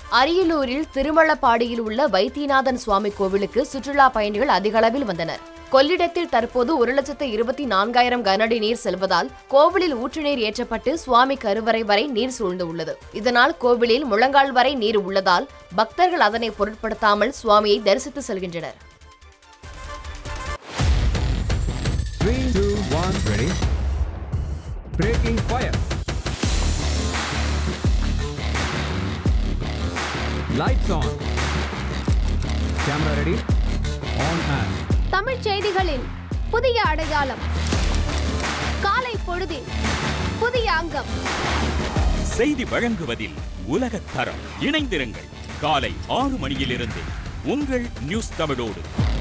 அரியலூரில் திருமலப்பாடியில் உள்ள வைத்தியநாதன் சுவாமி கோவிலுக்கு சுற்றுலா பயணிகள் அதிக அளவில் வந்தனர் கொள்ளிடத்தில் தற்போது ஒரு லட்சத்து இருபத்தி நான்காயிரம் கனஅடி நீர் செல்வதால் கோவிலில் ஊற்றுநீர் ஏற்றப்பட்டு சுவாமி கருவறை வரை நீர் சூழ்ந்து உள்ளது இதனால் கோவிலில் முழங்கால் வரை நீர் உள்ளதால் பக்தர்கள் அதனை பொருட்படுத்தாமல் சுவாமியை தரிசித்து செல்கின்றனர் Three, two, one, ready. Breaking fire. Lights on. Camera ready. On and. தமிழ்ச் செய்திகளின் புதிய அடையாளம் காலை பொழுதில் புதிய அங்கம் செய்தி வழங்குவதில் உலகத் தரம் இணைந்திருங்கள் காலை ஆறு மணியிலிருந்து உங்கள் நியூஸ் தமிழோடு